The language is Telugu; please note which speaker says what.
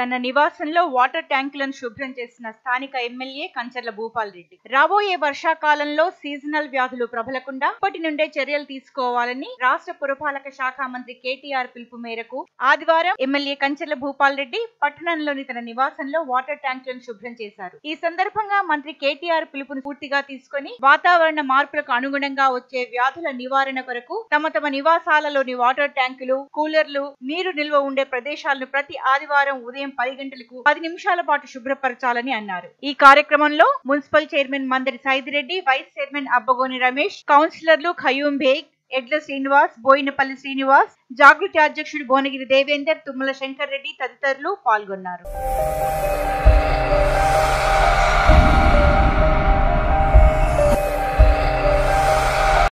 Speaker 1: తన నివాసంలో వాటర్ ట్యాంకులను శుభ్రం చేసిన స్థానిక ఎమ్మెల్యే కంచర్ల భూపాల్ రెడ్డి రాబోయే వర్షాకాలంలో సీజనల్ వ్యాధులు ప్రబలకుండా ఇప్పటి నుండే చర్యలు తీసుకోవాలని రాష్ట్ర పురపాలక శాఖ మంత్రి కేటీఆర్ పిలుపు మేరకు ఆదివారం ఎమ్మెల్యే కంచర్ల భూపాల్ రెడ్డి పట్టణంలోని తన నివాసంలో వాటర్ ట్యాంకులను శుభ్రం చేశారు ఈ సందర్భంగా మంత్రి కేటీఆర్ పిలుపును పూర్తిగా తీసుకొని వాతావరణ మార్పులకు అనుగుణంగా వచ్చే వ్యాధుల నివారణ కొరకు తమ తమ నివాసాలలోని వాటర్ ట్యాంకులు కూలర్లు నీరు నిల్వ ఉండే ప్రదేశాలను ప్రతి ఆదివారం ఉదయం పది గంటలకు పది నిమిషాల పాటు శుభ్రపరచాలని అన్నారు ఈ కార్యక్రమంలో municipal chairman Mandari Saidi Reddy vice chairman Abbagoni Ramesh కౌన్సిలర్లు ఖయూం బేగ్ ఎడ్ల శ్రీనివాస్ బోయినపల్లి శ్రీనివాస్ జాగృతి అధ్యక్షుడు భువనగిరి దేవేందర్ తుమ్మల శంకర్ రెడ్డి తదితరులు పాల్గొన్నారు